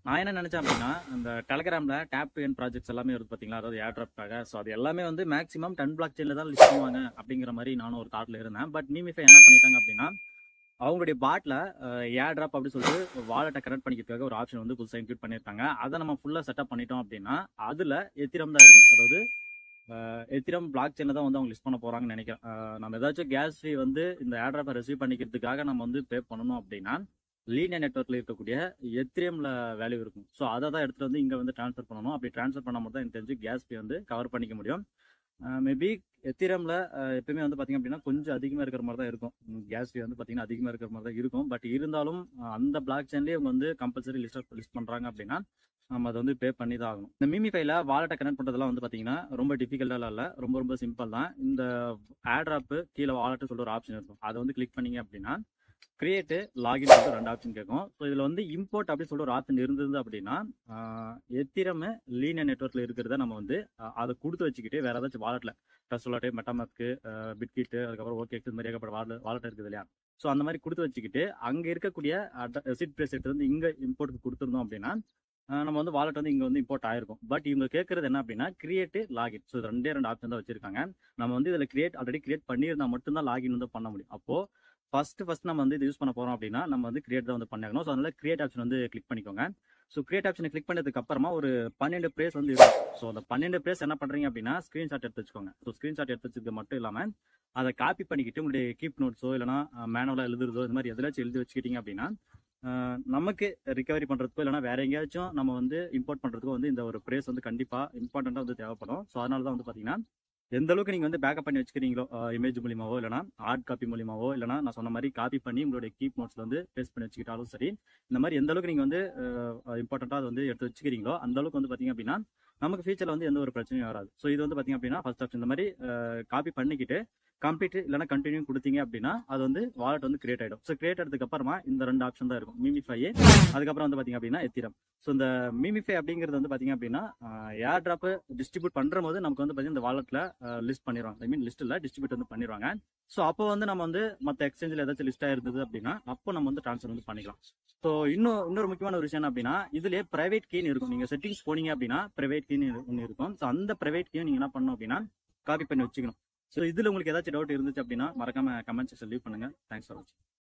நான் என்ன நினைச்சேன் அப்படின்னா இந்த டெலகிராம்ல டேப் டு என் ப்ராஜெக்ட்ஸ் எல்லாமே இருக்கு பாத்தீங்களா அதாவது ஏர்ட்ராப்காக ஸோ அது எல்லாமே வந்து மேக்ஸிமம் டென் பிளாக் செயின்ல தான் லிஸ்ட் பண்ணுவாங்க அப்படிங்கிற மாதிரி நானும் ஒரு தாட்ல இருந்தேன் பட் மீமிஃபை என்ன பண்ணிட்டாங்க அப்படின்னா அவங்களுடைய பாட்ல ஏர் ட்ராப் அப்படின்னு சொல்லிட்டு வாலெட்டை கனெக்ட் பண்ணிக்கிறதுக்காக ஒரு ஆப்ஷன் வந்து புதுசாக இன்க்ளூட் பண்ணியிருக்காங்க அதை நம்ம ஃபுல்லாக செட்டப் பண்ணிட்டோம் அப்படின்னா அதில் எத்திரம் தான் இருக்கும் அதாவது எத்திரம் பிளாக் செயினில் தான் வந்து அவங்க லிஸ்ட் பண்ண போகிறாங்கன்னு நினைக்கிறேன் அஹ் நம்ம ஏதாச்சும் கேஸ் ஃபீ வந்து இந்த ஏர் ட்ராப்பை ரிசீவ் பண்ணிக்கிறதுக்காக நம்ம வந்து பே பண்ணணும் அப்படின்னா லீனியர் நெட்ஒர்க்கில் இருக்கக்கூடிய எத்திரியம்ல வேல்யூ இருக்கும் ஸோ அதை தான் எடுத்துகிட்டு வந்து இங்கே வந்து ட்ரான்ஸ்ஃபர் பண்ணணும் அப்படி ட்ரான்ஸ்ஃபர் பண்ணால் மட்டும் தான் எனக்கு தெரிஞ்சு கேஸ் ஃபீ வந்து கவர் பண்ணிக்க முடியும் மேபி எத்திரம்ல எப்பயுமே வந்து பாத்தீங்க அப்படின்னா கொஞ்சம் அதிகமா இருக்கிற மாதிரி தான் இருக்கும் கேஸ் ஃபீ வந்து பாத்தீங்கன்னா அதிகமா இருக்கிற மாதிரி தான் இருக்கும் பட் இருந்தாலும் அஹ், அந்த பிளாக் செயின்லேயே அவங்க வந்து கம்பல்சரி லிஸ்ட் லிஸ்ட் பண்றாங்க அப்படின்னா நம்ம அதை வந்து பே பண்ணி தான் ஆகணும் இந்த மிமி ஃபைல வாலெட்டை கனெக்ட் பண்றதெல்லாம் வந்து பாத்தீங்கன்னா ரொம்ப டிஃபிகல்ட்டாலாம் இல்லை ரொம்ப ரொம்ப சிம்பிள் தான் இந்த ஆட்ராப்பு கீழே வாலெட்டு சொல்லிட்டு ஒரு ஆப்ஷன் இருக்கும் அதை வந்து கிளிக் பண்ணீங்க அப்படின்னா கிரியேட்டு லாகின் சொல்லிட்டு ரெண்டு ஆப்ஷன் கேட்கும் ஸோ இதில் வந்து இம்போர்ட் அப்படின்னு சொல்லிட்டு ஒரு ஆப்ஷன் இருந்தது அப்படின்னா எத்திரம் லீனியர் நெட்ஒர்க்ல இருக்கிறத நம்ம வந்து ஆஹ், அதை கொடுத்து வச்சுக்கிட்டு வேற ஏதாச்சும் வாலெட்ல ட்ரஸ்ட் வாலெட்டு மெட்டாமஸ்க்கு பிட்கிட்டு அதுக்கப்புறம் ஓகே இது மாதிரி ஏகப்பட்ட வாலெட் வாலெட் இருக்குது இல்லையா ஸோ அந்த மாதிரி கொடுத்து வச்சுக்கிட்டு அங்கே இருக்கக்கூடிய ரெசிட் ப்ரைஸ் எடுத்து வந்து இங்கே இம்போர்ட்டுக்கு கொடுத்துருந்தோம் அப்படின்னா ஆஹ், நம்ம வந்து வாலெட் வந்து இங்கே வந்து இம்போர்ட் ஆயிருக்கும் பட் இவங்க கேட்கறது என்ன அப்படின்னா கிரியேட் லாகின் ஸோ ரெண்டே ரெண்டு ஆப்ஷன் தான் வச்சிருக்காங்க நம்ம வந்து இதில் கிரியேட் ஆல்ரெடி கிரியேட் பண்ணியிருந்தா மட்டும்தான் லாகின் வந்து பண்ண முடியும் அப்போ ஃபர்ஸ்ட் ஃபர்ஸ்ட் நம்ம வந்து இது யூஸ் பண்ண போறோம் அப்படின்னா நம்ம வந்து கிரியேட் தான் வந்து பண்ணிக்கணும் ஸோ அதனால கிரியேட் ஆப்ஷன் வந்து கிளிக் பண்ணிக்கோங்க ஸோ கிரியேட் ஆப்ஷனை கிளிக் பண்ணதுக்கு அப்புறமா ஒரு பன்னெண்டு ப்ரேஸ் வந்து இருக்கும் ஸோ அந்த பன்னெண்டு ப்ரேஸ் என்ன பண்றீங்க அப்படின்னா ஸ்கிரீன்ஷாட் எடுத்து வச்சுக்கோங்க ஸோ ஸ்கிரீன்ஷாட் எடுத்து வச்சது மட்டும் இல்லாம அதை காப்பி பண்ணிக்கிட்டு உங்களுடைய கீப் நோட்ஸோ இல்லைனா மேனுவலாக எழுதுறதோ இந்த மாதிரி எதுலாச்சும் எழுதி வச்சுக்கிட்டீங்க அப்படின்னா அஹ், நமக்கு ரிகவரி பண்றதுக்கோ இல்லைனா வேற எங்கேயாச்சும் நம்ம வந்து இம்போர்ட் பண்றதுக்கோ வந்து இந்த ஒரு ப்ரேஸ் வந்து கண்டிப்பா இம்பார்ட்டண்டா வந்து தேவைப்படும் ஸோ அதனால தான் வந்து பாத்தீங்கன்னா எந்த அளவுக்கு நீங்க வந்து பேக்கப் பண்ணி வச்சுக்கிறீங்களோ இமேஜ் மூலியமாவோ இல்லைனா ஹார்ட் காப்பி மூலியமாவோ இல்லைனா நான் சொன்ன மாதிரி காப்பி பண்ணி உங்களுடைய கீப் நோட்ஸ்ல வந்து பேஸ்ட் பண்ணி வச்சுக்கிட்டாலும் சரி இந்த மாதிரி எந்த அளவுக்கு நீங்க வந்து இம்பார்ட்டண்டா அதை வந்து எடுத்து வச்சுக்கிறீங்களோ அந்த அளவுக்கு வந்து பாத்தீங்க அப்படின்னா நமக்கு ஃபியூச்சர்ல வந்து எந்த ஒரு பிரச்சனையும் வராது ஸோ இது வந்து பாத்தீங்க அப்படின்னா ஃபர்ஸ்ட் ஆப்ஷன் இந்த மாதிரி காப்பி பண்ணிக்கிட்டு கம்ப்ளீட் இல்லைனா கண்டினியூ கொடுத்தீங்க அப்படின்னா அது வந்து வாலெட் வந்து கிரியேட் ஆயிடும் ஸோ கிரியேட் ஆனதுக்கு அப்புறமா இந்த ரெண்டு ஆப்ஷன் தான் இருக்கும் மிமிஃபை அதுக்கப்புறம் வந்து பாத்தீங்க அப்படின்னா எத்திரம் ஸோ இந்த மிமிஃபை அப்படிங்கிறது வந்து பாத்தீங்க அப்படின்னா ஏர் டிராப் டிஸ்ட்ரிபியூட் பண்ற போது நமக்கு வந்து பாத்தீங்கன்னா இந்த வாலெட்ல லிஸ்ட் பண்ணிடுவாங்க ஐ மீன் லிஸ்ட் இல்ல டிஸ்ட்ரிபியூட் வந்து பண்ணிடுவாங்க ஸோ அப்போ வந்து நம்ம வந்து மற்ற எக்ஸ்சேஞ்சில் ஏதாச்சும் லிஸ்ட் ஆயிருந்தது அப்படின்னா அப்போ நம்ம வந்து ட்ரான்ஸ்ஃபர் வந்து பண்ணிக்கலாம் ஸோ இன்னும் இன்னொரு முக்கியமான ஒரு விஷயம் என்ன அப்படின்னா இதுலயே பிரைவேட் கீன்னு இருக்கும் நீங்க செட்டிங்ஸ் போனீங்க அப்படின்னா பிரைவேட் கீன்னு ஒன்று இருக்கும் ஸோ அந்த பிரைவேட் கீ நீங்க என்ன பண்ணணும் அப்படின்னா காப்பி பண்ணி வச்சுக்கணும் ஸோ இதுல உங்களுக்கு ஏதாச்சும் டவுட் இருந்துச்சு அப்படின்னா மறக்காம கமெண்ட் செக்ஷன் லீவ் பண்ணுங்க தேங்க்ஸ் ஃபார் வாட்சிங்